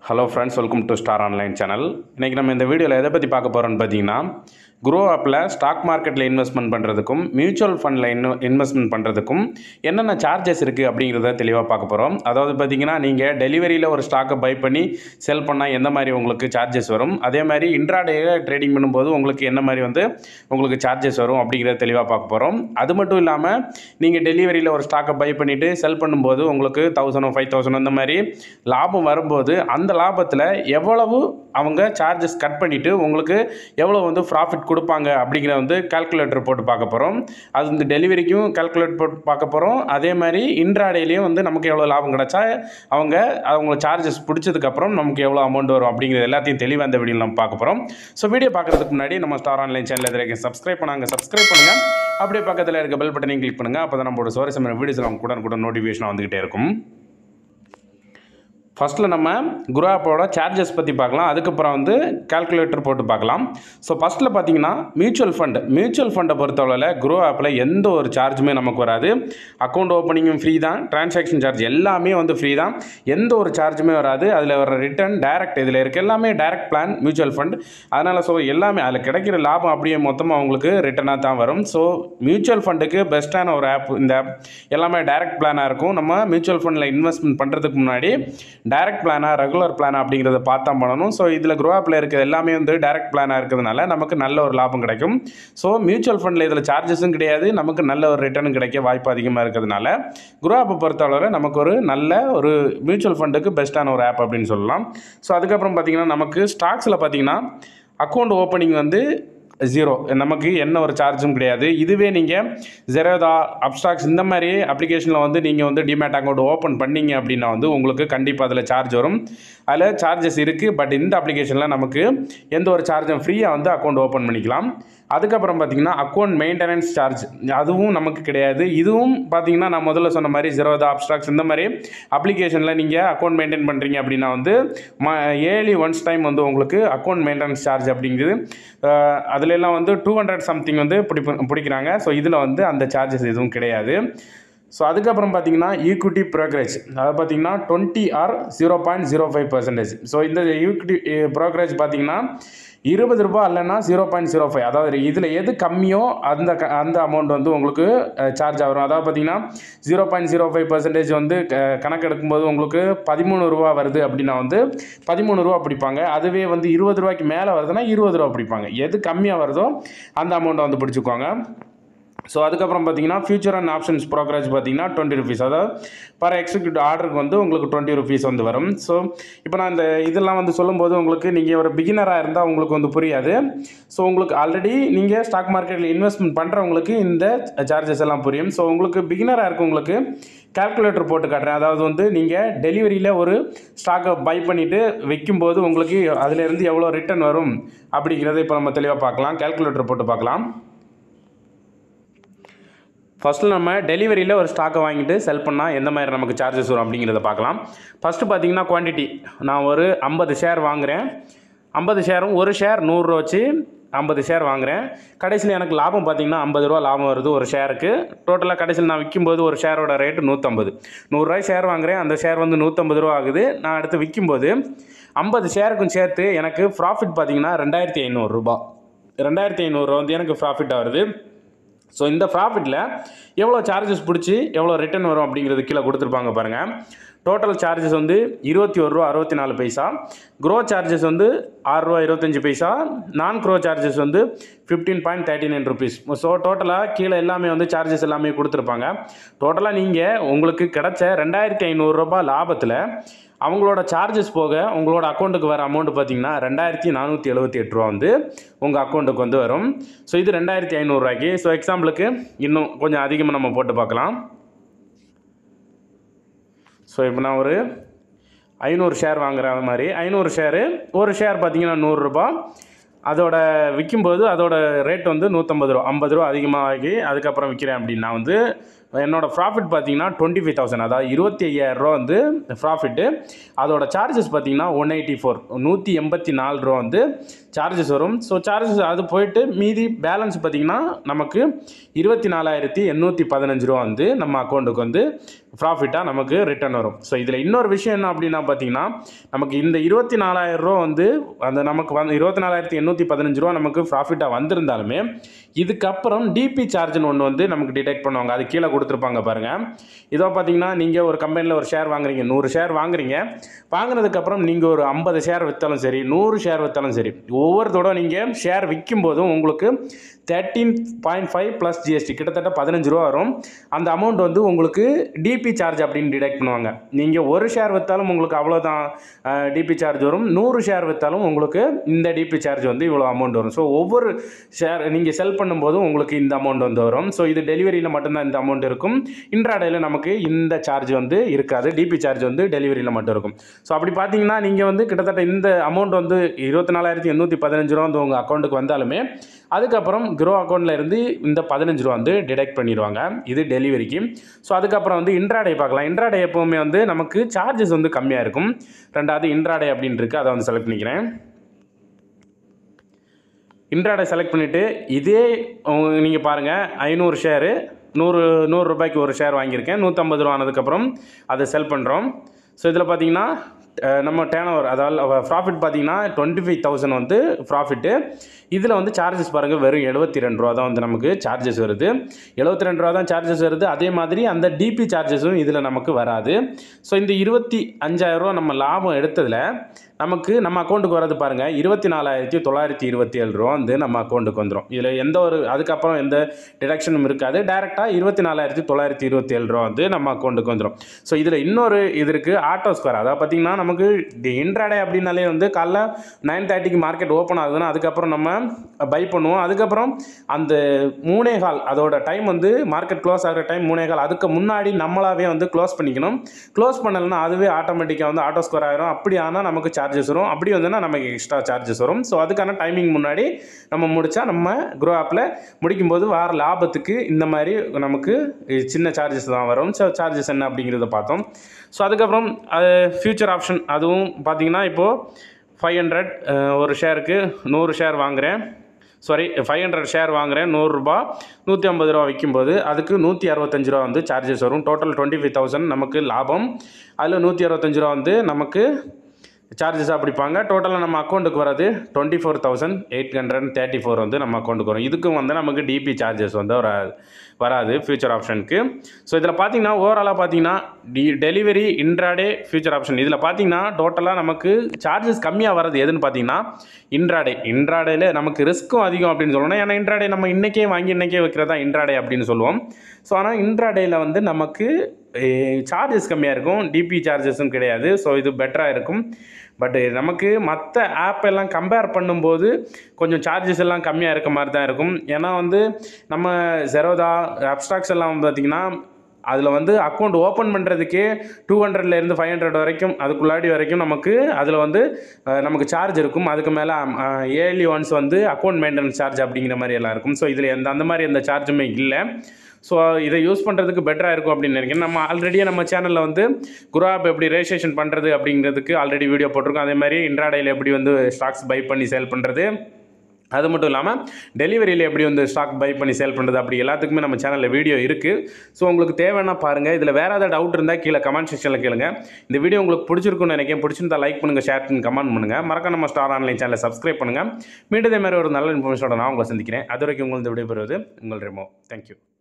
hello friends welcome to star online channel இன்றைக்கி நம்ம இந்த வீடியோவில் எதை பற்றி பார்க்க போகிறோம்னு பார்த்தீங்கன்னா குரோ ஆப்பில் ஸ்டாக் மார்க்கெட்டில் இன்வெஸ்ட்மெண்ட் பண்ணுறதுக்கும் மியூச்சுவல் ஃபண்டில் இன் இன்வெஸ்ட்மெண்ட் பண்ணுறதுக்கும் என்னென்ன சார்ஜஸ் இருக்குது அப்படிங்கிறத தெளிவாக பார்க்க போகிறோம் அதாவது பார்த்தீங்கன்னா நீங்கள் டெலிவரியில் ஒரு ஸ்டாக்கை பை பண்ணி செல் பண்ணால் எந்த மாதிரி உங்களுக்கு சார்ஜஸ் வரும் அதே மாதிரி இன்ட்ராடேயில் ட்ரேடிங் பண்ணும்போது உங்களுக்கு என்ன மாதிரி வந்து உங்களுக்கு சார்ஜஸ் வரும் அப்படிங்கிறத தெளிவாக பார்க்க போகிறோம் அது மட்டும் இல்லாமல் நீங்கள் டெலிவரியில் ஒரு ஸ்டாக்கை பை பண்ணிவிட்டு செல் பண்ணும்போது உங்களுக்கு தௌசண்ட் ஃபைவ் தௌசண்ட் அந்த மாதிரி லாபம் வரும்போது அந்த லாபத்தில் எவ்வளவு அவங்க சார்ஜஸ் கட் பண்ணிவிட்டு உங்களுக்கு எவ்வளோ வந்து ப்ராஃபிட் கொடுப்பாங்க அப்படிங்கிற வந்து கால்குலேட்டர் போட்டு பார்க்க போகிறோம் அது வந்து டெலிவரிக்கும் கால்குலேட் போட்டு பார்க்க போகிறோம் அதே மாதிரி இன்ட்ராடேலையும் வந்து நமக்கு எவ்வளோ லாபம் கிடச்சா அவங்க அவங்க சார்ஜஸ் பிடிச்சதுக்கப்புறம் நமக்கு எவ்வளோ அமௌண்ட் வரும் அப்படிங்கிறது எல்லாத்தையும் தெளிவாக இந்த வீடியோ நம்ம பார்க்க போகிறோம் ஸோ வீடியோ பார்க்குறதுக்கு முன்னாடி நம்ம ஸ்டார் ஆன்லைன் சேனல் எதிர்க்க சப்ஸ்கிரைப் பண்ணாங்க சப்ஸ்கிரைப் பண்ணுங்கள் அப்படியே பக்கத்தில் இருக்க பெல் பட்டனையும் கிளிக் பண்ணுங்கள் அப்போ தான் நம்மளோட சுவாரஸ்யமான வீடியோஸ் அவங்க கூட கூட நோட்டிஃபிகேஷன் வந்துகிட்டே இருக்கும் ஃபஸ்ட்டில் நம்ம குரோ ஆப்போட சார்ஜஸ் பற்றி பார்க்கலாம் அதுக்கப்புறம் வந்து கால்குலேட்டர் போட்டு பார்க்கலாம் ஸோ ஃபஸ்ட்டில் பார்த்தீங்கன்னா மியூச்சுவல் ஃபண்ட் மியூச்சுவல் ஃபண்டை பொறுத்தளவில் குரோ ஆப்பில் எந்த ஒரு சார்ஜுமே நமக்கு வராது அக்கௌண்ட் ஓப்பனிங்கும் ஃப்ரீ தான் டிரான்சாக்ஷன் சார்ஜ் எல்லாமே வந்து ஃப்ரீ தான் எந்த ஒரு சார்ஜுமே வராது அதில் வர ரிட்டர்ன் டைரக்ட் இதில் இருக்க எல்லாமே டைரக்ட் பிளான் மியூச்சுவல் ஃபண்ட் அதனால் ஸோ எல்லாமே அதில் கிடைக்கிற லாபம் அப்படியே மொத்தமாக அவங்களுக்கு ரிட்டர்னாக தான் வரும் ஸோ மியூச்சுவல் ஃபண்டுக்கு பெஸ்ட்டான ஒரு ஆப் இந்த எல்லாமே டைரக்ட் பிளானாக இருக்கும் நம்ம மியூச்சுவல் ஃபண்டில் இன்வெஸ்ட்மெண்ட் பண்ணுறதுக்கு முன்னாடி டைரக்ட் பிளானா ரெகுலர் பிளானா அப்படிங்கிறத பார்த்தா பண்ணணும் ஸோ இதில் குரோ ஆப்பில் இருக்கிறது எல்லாமே வந்து டைரக்ட் பிளானாக இருக்கிறதுனால நமக்கு நல்ல ஒரு லாபம் கிடைக்கும் ஸோ மியூச்சுவல் ஃபண்டில் இதில் சார்ஜஸும் கிடையாது நமக்கு நல்ல ஒரு ரிட்டர்னும் கிடைக்க வாய்ப்பு அதிகமாக இருக்கிறதுனால குரோ ஆப்பை பொறுத்தவரை நமக்கு ஒரு நல்ல ஒரு மியூச்சுவல் ஃபண்டுக்கு பெஸ்ட்டான ஒரு ஆப் அப்படின்னு சொல்லலாம் ஸோ அதுக்கப்புறம் பார்த்தீங்கன்னா நமக்கு ஸ்டாக்ஸில் பார்த்தீங்கன்னா அக்கௌண்ட் ஓப்பனிங் வந்து ஜீரோ நமக்கு என்ன ஒரு சார்ஜும் கிடையாது இதுவே நீங்கள் ஜெரோதா அப்ஸ்டாக்ஸ் இந்த மாதிரி அப்ளிகேஷனில் வந்து நீங்கள் வந்து டிமேட் அக்கௌண்ட் ஓப்பன் பண்ணீங்க அப்படின்னா வந்து உங்களுக்கு கண்டிப்பாக அதில் சார்ஜ் வரும் அதில் சார்ஜஸ் இருக்குது பட் இந்த அப்ளிகேஷனில் நமக்கு எந்த ஒரு சார்ஜும் ஃப்ரீயாக வந்து அக்கௌண்ட் ஓப்பன் பண்ணிக்கலாம் அதுக்கப்புறம் பார்த்தீங்கன்னா அக்கௌண்ட் மெயின்டெனன்ஸ் சார்ஜ் அதுவும் நமக்கு கிடையாது இதுவும் பார்த்தீங்கன்னா நான் முதல்ல சொன்ன மாதிரி ஜெரோதா அப்ஸ்டாக்ஸ் இந்த மாதிரி அப்ளிகேஷனில் நீங்கள் அக்கௌண்ட் மெயின்டைன் பண்ணுறீங்க அப்படின்னா வந்து ம ஏர்லி ஒன்ஸ் டைம் வந்து உங்களுக்கு அக்கௌண்ட் மெயின்டெனன்ஸ் சார்ஜ் அப்படிங்கிறது அதில் எல்லாம் வந்து டூ ஹண்ட்ரட் சம்திங் வந்து பிடி பிடிக்கிறாங்க ஸோ இதில் வந்து அந்த சார்ஜஸ் எதுவும் கிடையாது ஸோ அதுக்கப்புறம் பார்த்தீங்கன்னா ஈக்விட்டி ப்ரோக்ரேஜ் அதாவது பார்த்தீங்கன்னா twenty or zero point zero five percentage so இந்த ஈக்விட்டி ப்ரோக்ரேஜ் பார்த்தீங்கன்னா இருபது ரூபாய் இல்லைன்னா ஜீரோ பாயிண்ட் ஜீரோ ஃபைவ் அதாவது இதில் எது கம்மியோ அந்த க அந்த அமௌண்ட் வந்து உங்களுக்கு சார்ஜ் ஆகும் அதாவது பார்த்தீங்கன்னா zero point zero five percentage வந்து கணக்கெடுக்கும்போது உங்களுக்கு பதிமூணு ரூபா வருது அப்படின்னா வந்து பதிமூணு ரூபா பிடிப்பாங்க அதுவே வந்து இருபது ரூபாய்க்கு மேலே வருதுன்னா இருபது ரூபா பிடிப்பாங்க எது கம்மியாக வருதோ அந்த அமௌண்ட்டை வந்து பிடிச்சிக்குவாங்க ஸோ அதுக்கப்புறம் பார்த்தீங்கன்னா ஃபியூச்சர் அண்ட் ஆப்ஷன்ஸ் ப்ரோக்ரேஜ் பார்த்தீங்கன்னா டுவெண்ட்டி ருபீஸ் அதாவது பர் எக்ஸிக்யூட் ஆர்டருக்கு வந்து உங்களுக்கு டுவெண்ட்டி ருபீஸ் வந்து வரும் ஸோ இப்போ நான் இந்த இதெல்லாம் வந்து சொல்லும்போது உங்களுக்கு நீங்கள் ஒரு பிகினராக இருந்தால் உங்களுக்கு வந்து புரியாது ஸோ உங்களுக்கு ஆல்ரெடி நீங்கள் ஸ்டாக் மார்க்கெட்டில் இன்வெஸ்ட்மெண்ட் பண்ணுறவங்களுக்கு இந்த சார்ஜஸ் எல்லாம் புரியும் ஸோ உங்களுக்கு பிகினராக இருக்கவங்களுக்கு கால்குலேட்டர் போட்டு காட்டுறேன் அதாவது வந்து நீங்கள் டெலிவரியில் ஒரு ஸ்டாக்கை பை பண்ணிவிட்டு வைக்கும்போது உங்களுக்கு அதிலேருந்து எவ்வளோ ரிட்டர்ன் வரும் அப்படிங்கிறத இப்போ நம்ம தெளிவாக பார்க்கலாம் கால்குலேட்டர் போட்டு பார்க்கலாம் ஃபஸ்ட்டில் நம்ம டெலிவரியில் ஒரு ஸ்டாக்கை வாங்கிட்டு செல் பண்ணால் எந்த மாதிரி நமக்கு சார்ஜஸ் வரும் அப்படிங்கிறத பார்க்கலாம் ஃபஸ்ட்டு பார்த்தீங்கன்னா குவான்டிட்டி நான் ஒரு ஐம்பது ஷேர் வாங்குகிறேன் ஐம்பது ஷேரும் ஒரு ஷேர் நூறுரூவா வச்சு ஐம்பது ஷேர் வாங்குகிறேன் கடைசியில் எனக்கு லாபம் பார்த்தீங்கன்னா ஐம்பது ரூபா லாபம் வருது ஒரு ஷேருக்கு டோட்டலாக கடைசியில் நான் விற்கும்போது ஒரு ஷேரோட ரேட்டு நூற்றம்பது நூறுரூவாய் ஷேர் வாங்குகிறேன் அந்த ஷேர் வந்து நூற்றம்பது ரூபா ஆகுது நான் அடுத்து விற்கும்போது ஐம்பது ஷேருக்கும் சேர்த்து எனக்கு ப்ராஃபிட் பார்த்தீங்கன்னா ரெண்டாயிரத்தி ஐநூறுரூபா ரெண்டாயிரத்தி ஐநூறுரூவா வந்து எனக்கு ப்ராஃபிட் வருது ஸோ இந்த ப்ராஃபிட்டில் எவ்வளோ சார்ஜஸ் பிடிச்சி எவ்வளோ ரிட்டர்ன் வரும் அப்படிங்கிறது கீழே கொடுத்துருப்பாங்க பாருங்கள் டோட்டல் சார்ஜஸ் வந்து இருபத்தி ஒரு ரூபா அறுபத்தி நாலு பைசா க்ரோ சார்ஜஸ் வந்து ஆறுரூவா இருபத்தஞ்சி பைசா நான் க்ரோ சார்ஜஸ் வந்து fifteen point thirty nine rupees so டோட்டலாக கீழே எல்லாமே வந்து சார்ஜஸ் எல்லாமே கொடுத்துருப்பாங்க டோட்டலாக நீங்கள் உங்களுக்கு கிடச்ச ரெண்டாயிரத்தி ஐநூறுரூபா லாபத்தில் அவங்களோட சார்ஜஸ் போக உங்களோட அக்கௌண்ட்டுக்கு வர அமௌண்ட் பார்த்தீங்கன்னா ரெண்டாயிரத்தி நானூற்றி எழுபத்தி எட்டு ரூபா வந்து உங்கள் அக்கௌண்ட்டுக்கு வந்து வரும் ஸோ இது ரெண்டாயிரத்தி ஐநூறுரூவாய்க்கு ஸோ எக்ஸாம்பிளுக்கு இன்னும் கொஞ்சம் அதிகமாக நம்ம போட்டு பார்க்கலாம் ஸோ இப்போ நான் ஒரு ஐநூறு ஷேர் வாங்குற மாதிரி ஐநூறு ஷேரு ஒரு ஷேர் பார்த்தீங்கன்னா நூறுரூபா அதோட விற்கும்போது அதோட ரேட் வந்து நூற்றம்பது ரூபா ஐம்பது ரூபா அதிகமாக ஆகி அதுக்கப்புறம் விற்கிறேன் அப்படின்னா வந்து என்னோட ப்ராஃபிட் பார்த்தீங்கன்னா டுவெண்ட்டி ஃபைவ் தௌசண்ட் அதாவது இருபத்தி ஐயாயிரரூவா வந்து ப்ராஃபிட்டு அதோட சார்ஜஸ் பார்த்தீங்கன்னா ஒன் எயிட்டி ஃபோர் நூற்றி எண்பத்தி நாலு ரூபா வந்து சார்ஜஸ் வரும் ஸோ சார்ஜஸ் அது போயிட்டு மீதி பேலன்ஸ் பார்த்தீங்கன்னா நமக்கு இருபத்தி நாலாயிரத்தி எண்ணூற்றி பதினஞ்சு ரூபா வந்து நம்ம அக்கௌண்ட்டுக்கு வந்து ப்ராஃபிட்டாக நமக்கு ரிட்டர்ன் வரும் ஸோ இதில் இன்னொரு விஷயம் என்ன அப்படின்னா பார்த்தீங்கன்னா நமக்கு இந்த இருபத்தி நாலாயிரம் ரூபா வந்து அந்த நமக்கு வந்து இருபத்தி நாலாயிரத்தி எண்ணூற்றி பதினஞ்சு ரூபா நமக்கு ப்ராஃபிட்டாக வந்திருந்தாலுமே இதுக்கப்புறம் டிபி சார்ஜ்னு ஒன்று வந்து நமக்கு டிடெக்ட் பண்ணுவாங்க அது கீழே கொடுத்துருப்பாங்க பாருங்கள் இதோ பார்த்தீங்கன்னா நீங்கள் ஒரு கம்பெனியில் ஒரு ஷேர் வாங்குறீங்க நூறு ஷேர் வாங்குறீங்க வாங்கினதுக்கப்புறம் நீங்கள் ஒரு ஐம்பது ஷேர் விற்றாலும் சரி நூறு ஷேர் விற்றாலும் சரி ஒவ்வொரு தடவை நீங்கள் ஷேர் விற்கும் போதும் உங்களுக்கு thirteen point five plus GST கிட்டத்தட்ட பதினஞ்சு ரூபா வரும் அந்த அமௌண்ட் வந்து உங்களுக்கு டிபி சார்ஜ் அப்படின்னு டிடெக்ட் பண்ணுவாங்க நீங்கள் ஒரு ஷேர் விற்றாலும் உங்களுக்கு அவ்வளோதான் டிபி சார்ஜ் வரும் நூறு ஷேர் விற்றாலும் உங்களுக்கு இந்த டிபி சார்ஜ் வந்து இவ்வளோ அமௌண்ட் வரும் ஸோ ஒவ்வொரு ஷேர் நீங்கள் செல் பண்ணும்போதும் உங்களுக்கு இந்த அமௌண்ட் வந்து வரும் ஸோ இது டெலிவரியில் மட்டும்தான் இந்த அமௌண்ட் இருக்கும் இன்ட்ராடேயில் நமக்கு இந்த சார்ஜ் வந்து இருக்காது டிபி சார்ஜ் வந்து டெலிவரியில் மட்டும் இருக்கும் ஸோ அப்படி பார்த்தீங்கன்னா நீங்கள் வந்து கிட்டத்தட்ட இந்த அமௌண்ட் வந்து இருபத்தி நாலாயிரத்தி எண்ணூற்றி பதினஞ்சு ரூபா வந்து உங்கள் அக்கௌண்ட்டுக்கு வந்தாலுமே அதுக்கப்புறம் க்ரோ அக்கௌண்ட்டில் இருந்து இந்த பதினஞ்சு ரூபா வந்து டிடெக்ட் பண்ணிடுவாங்க இது டெலிவரிக்கு ஸோ அதுக்கப்புறம் வந்து இன்ட்ராடே பார்க்கலாம் இன்ட்ராடே எப்போவுமே வந்து நமக்கு சார்ஜஸ் வந்து கம்மியாக இருக்கும் ரெண்டாவது இன்ட்ராடே அப்படின்னு இருக்குது அதை வந்து செலக்ட் பண்ணிக்கிறேன் இன்ட்ராடே செலக்ட் பண்ணிவிட்டு இதே நீங்கள் பாருங்கள் ஐநூறு ஷேரு நூறு நூறு ரூபாய்க்கு ஒரு ஷேர் வாங்கியிருக்கேன் நூற்றம்பது ரூபா ஆனதுக்கப்புறம் அதை செல் பண்ணுறோம் ஸோ இதில் பார்த்தீங்கன்னா அஹ், நம்ம டேன் ஓவர் அதாவது ப்ராஃபிட் பார்த்தீங்கன்னா டுவெண்ட்டி ஃபைவ் தௌசண்ட் வந்து ப்ராஃபிட்டு இதில் வந்து சார்ஜஸ் பாருங்கள் வெறும் எழுபத்தி ரெண்டு ரூபா தான் வந்து நமக்கு சார்ஜஸ் வருது எழுபத்தி ரெண்டு ரூபா தான் சார்ஜஸ் வருது அதே மாதிரி அந்த டிபி சார்ஜஸும் இதில் நமக்கு வராது ஸோ இந்த இருபத்தி அஞ்சாயிரரூவா நம்ம லாபம் எடுத்ததில் நமக்கு நம்ம அக்கௌண்ட்டுக்கு வரது பாருங்கள் இருபத்தி நாலாயிரத்தி தொள்ளாயிரத்தி இருபத்தி ஏழு ரூபா வந்து நம்ம அக்கௌண்ட்டுக்கு வந்துடும் இதில் எந்த ஒரு அதுக்கப்புறம் எந்த டிடக்ஷனும் இருக்காது டேரெக்டாக இருபத்தி நாலாயிரத்தி தொள்ளாயிரத்தி இருபத்தி ஏழு ரூபா வந்து நம்ம அக்கௌண்ட்டுக்கு வந்துடும் ஸோ இதில் இன்னொரு இது இருக்குது ஆட்டோ ஸ்கொயர் அதாவது பார்த்திங்கன்னா நமக்கு இன்ட்ராடே அப்படின்னாலே வந்து காலைல நைன் தேர்ட்டிக்கு மார்க்கெட் ஓப்பன் ஆகுதுன்னா அதுக்கப்புறம் நம்ம பை பண்ணுவோம் அதுக்கப்புறம் அந்த மூணே கால் அதோட டைம் வந்து மார்க்கெட் க்ளோஸ் ஆகிற டைம் மூணே கால் அதுக்கு முன்னாடி நம்மளாவே வந்து க்ளோஸ் பண்ணிக்கணும் க்ளோஸ் பண்ணலைன்னா அதுவே ஆட்டோமேட்டிக்காக வந்து ஆட்டோ ஸ்கோர் ஆயிரும் அப்படி ஆனால் நமக்கு சார்ஜஸ் வரும் அப்படி வந்துன்னா நமக்கு எக்ஸ்ட்ரா சார்ஜஸ் வரும் ஸோ அதுக்கான டைமிங் முன்னாடி நம்ம முடித்தா நம்ம க்ரோ ஆப்பில் முடிக்கும்போது வார லாபத்துக்கு இந்த மாதிரி நமக்கு சின்ன சார்ஜஸ் தான் வரும் ஸோ சார்ஜஸ் என்ன அப்படிங்கிறத பார்த்தோம் ஸோ அதுக்கப்புறம் அது ஃபியூச்சர் ஆப்ஷன் அதுவும் பார்த்தீங்கன்னா இப்போது ஃபைவ் ஹண்ட்ரட் ஒரு ஷேருக்கு நூறு ஷேர் வாங்குகிறேன் சாரி ஃபைவ் ஹண்ட்ரட் ஷேர் வாங்குகிறேன் நூறுரூபா நூற்றி ஐம்பது ரூபா விற்கும்போது அதுக்கு நூற்றி அறுபத்தஞ்சு ரூபா வந்து சார்ஜஸ் வரும் டோட்டல் டுவெண்ட்டி ஃபைவ் தௌசண்ட் நமக்கு லாபம் அதில் நூற்றி அறுபத்தஞ்சு ரூபா வந்து நமக்கு சார்ஜஸாக பிடிப்பாங்க டோட்டலாக நம்ம அக்கௌண்ட்டுக்கு வராது twenty four thousand eight hundred thirty four வந்து நம்ம அக்கௌண்ட்டுக்கு வரும் இதுக்கும் வந்து நமக்கு டிபி சார்ஜஸ் வந்து வராது வராது ஃபியூச்சர் ஆப்ஷனுக்கு ஸோ இதில் பார்த்தீங்கன்னா ஓவராலாக பார்த்தீங்கன்னா டி டெலிவரி இன்ட்ராடே ஃபியூச்சர் ஆப்ஷன் இதில் பார்த்தீங்கன்னா டோட்டலாக நமக்கு சார்ஜஸ் கம்மியாக வர்றது எதுன்னு பார்த்தீங்கன்னா இன்ட்ராடே இன்ட்ராடேல நமக்கு ரிஸ்க்கும் அதிகம் அப்படின்னு சொல்லணும் ஏன்னா இன்ட்ராடே நம்ம இன்றைக்கே வாங்கி இன்றைக்கே வைக்கிறதா இன்ட்ராடே அப்படின்னு சொல்லுவோம் ஸோ ஆனால் இன்ட்ராடேயில் வந்து நமக்கு சார்ஜஸ் கம்மியாக இருக்கும் டிபி சார்ஜஸும் கிடையாது ஸோ இது பெட்டராக இருக்கும் பட் நமக்கு மற்ற ஆப் எல்லாம் கம்பேர் பண்ணும்போது கொஞ்சம் சார்ஜஸ் எல்லாம் கம்மியாக இருக்க மாதிரி தான் இருக்கும் ஏன்னா வந்து நம்ம ஜெரோதா அப்ஸ்டாக்ஸ் எல்லாம் பார்த்திங்கன்னா அதில் வந்து அக்கௌண்ட் ஓப்பன் பண்ணுறதுக்கே டூ ஹண்ட்ரட்லேருந்து ஃபைவ் ஹண்ட்ரட் வரைக்கும் அதுக்குள்ளாடி வரைக்கும் நமக்கு அதில் வந்து அஹ், நமக்கு சார்ஜ் இருக்கும் அதுக்கு மேலே ஏர்லி ஒன்ஸ் வந்து அக்கௌண்ட் மெயின்டெனன்ஸ் சார்ஜ் அப்படிங்கிற மாதிரி எல்லாம் இருக்கும் ஸோ இதில் எந்த அந்த மாதிரி எந்த சார்ஜுமே இல்லை ஸோ இதை யூஸ் பண்ணுறதுக்கு பெட்டராக இருக்கும் அப்படின்னு நினைக்கிறேன் நம்ம ஆல்ரெடியே நம்ம சேனலில் வந்து குராப் எப்படி ரெஜிஸ்ட்ரேஷன் பண்ணுறது அப்படிங்கிறதுக்கு ஆல்ரெடி வீடியோ போட்டிருக்கோம் அதே மாதிரி இன்ட்ராடையில் எப்படி வந்து ஸ்டாக்ஸ் பை பண்ணி சேல் பண்ணுறது அது மட்டும் இல்லாமல் டெலிவரியில் எப்படி வந்து ஸ்டாக் பை பண்ணி சேல் பண்ணுறது அப்படி எல்லாத்துக்குமே நம்ம சேனலில் வீடியோ இருக்குது ஸோ உங்களுக்கு தேவைன்னா பாருங்கள் இதில் வேறு ஏதாவது டவுட் இருந்தால் கீழே கமெண்ட் செக்ஷனில் கேளுங்க இந்த வீடியோ உங்களுக்கு பிடிச்சிருக்குன்னு நினைக்கிறேன் பிடிச்சிருந்தா லைக் பண்ணுங்கள் ஷேர் பண்ணி கமெண்ட் பண்ணுங்கள் மறக்காம நம்ம ஸ்டார் ஆன்லைன் சேனலை சப்ஸ்கிரைப் பண்ணுங்கள் மீண்டும் இதே மாதிரி ஒரு நல்ல இன்ஃபர்மேஷனோட நான் உங்களை சந்திக்கிறேன் அது வரைக்கும் உங்களுக்கு விடைபெறுவது உங்கள் ரெமோ தேங்க்யூ